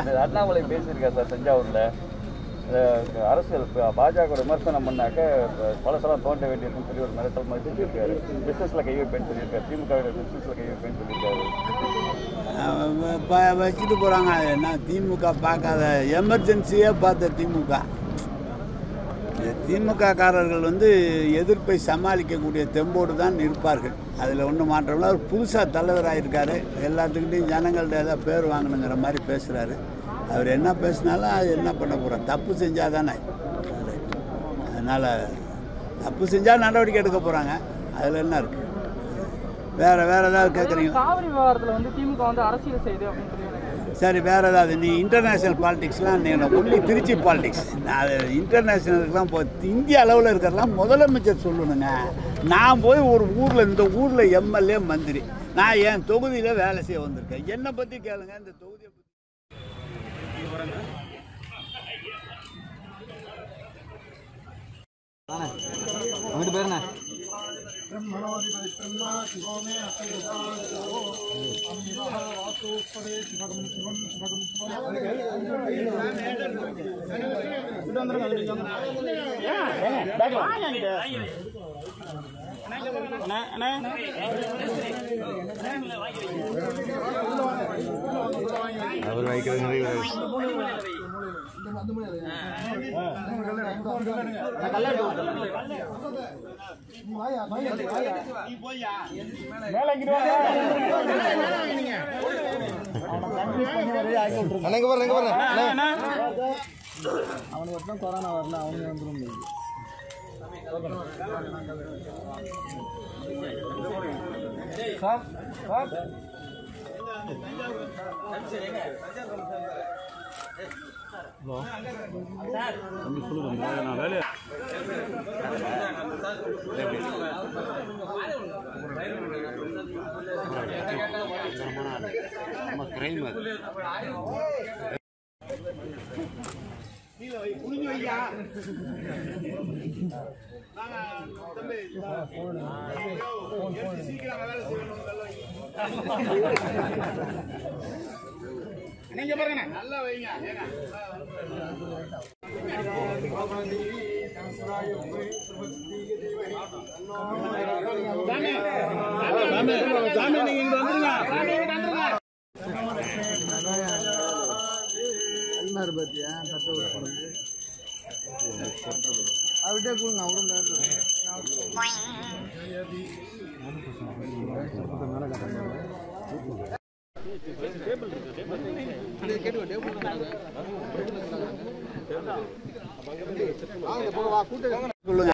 இந்த அண்ணாமலை பேசியிருக்காரு சார் தஞ்சாவூரில் அரசியல் ப- பாஜக விமர்சனம் பண்ணாக்க ப- பழசெல்லாம் தோண்ட வேண்டியிருக்குன்னு சொல்லி ஒரு மிரட்டல் மாதிரி சொல்லியிருக்காரு பிஸ்னஸில் கை வைப்பேன்னு சொல்லியிருக்காரு திமுக பிஸ்னஸில் கை வைப்பேன்னு சொல்லியிருக்காரு இப்போ வச்சுட்டு போகிறாங்க என்ன திமுக பார்க்காத எமர்ஜென்சியே பார்த்த திமுக இந்த திமுக காரர்கள் வந்து எதிர்ப்பை சமாளிக்கக்கூடிய தெம்போடு தான் இருப்பார்கள் அதில் ஒன்றும் மாற்றமில்ல அவர் புதுசாக தலைவராக இருக்காரு எல்லாத்துக்கிட்டையும் ஜனங்கள்ட்ட ஏதாவது பேர் வாங்கணுங்கிற மாதிரி பேசுகிறாரு அவர் என்ன பேசினாலும் அது என்ன பண்ண போகிறோம் தப்பு செஞ்சால் தானே அதனால் தப்பு செஞ்சால் நடவடிக்கை எடுக்க போகிறாங்க அதில் என்ன இருக்குது வேறு வேறு ஏதாவது கேட்குறீங்க காவிரி விவகாரத்துல வந்து திமுக வந்து அரசியல் செய்யுது அப்படின்னு சொல்லி சரி வேறு ஏதாவது நீ இன்டர்நேஷ்னல் பாலிடிக்ஸ்லாம் நீ ஒன்லி திருச்சி பாலிடிக்ஸ் நான் அது இன்டர்நேஷ்னலுக்குலாம் போ இந்திய அளவில் இருக்கிறதெல்லாம் முதலமைச்சர் சொல்லணுங்க நான் போய் ஒரு ஊரில் இந்த ஊரில் எம்எல்ஏ மந்திரி நான் என் தொகுதியில் வேலை செய்ய வந்திருக்கேன் என்னை பற்றி கேளுங்க இந்த தொகுதியை பற்றி அங்கிட்டு போயிருண்ணே அவர் வைக்கிறது நிறைய அண்ணங்க பாருங்க இங்க பாருங்க சொல்லுங்க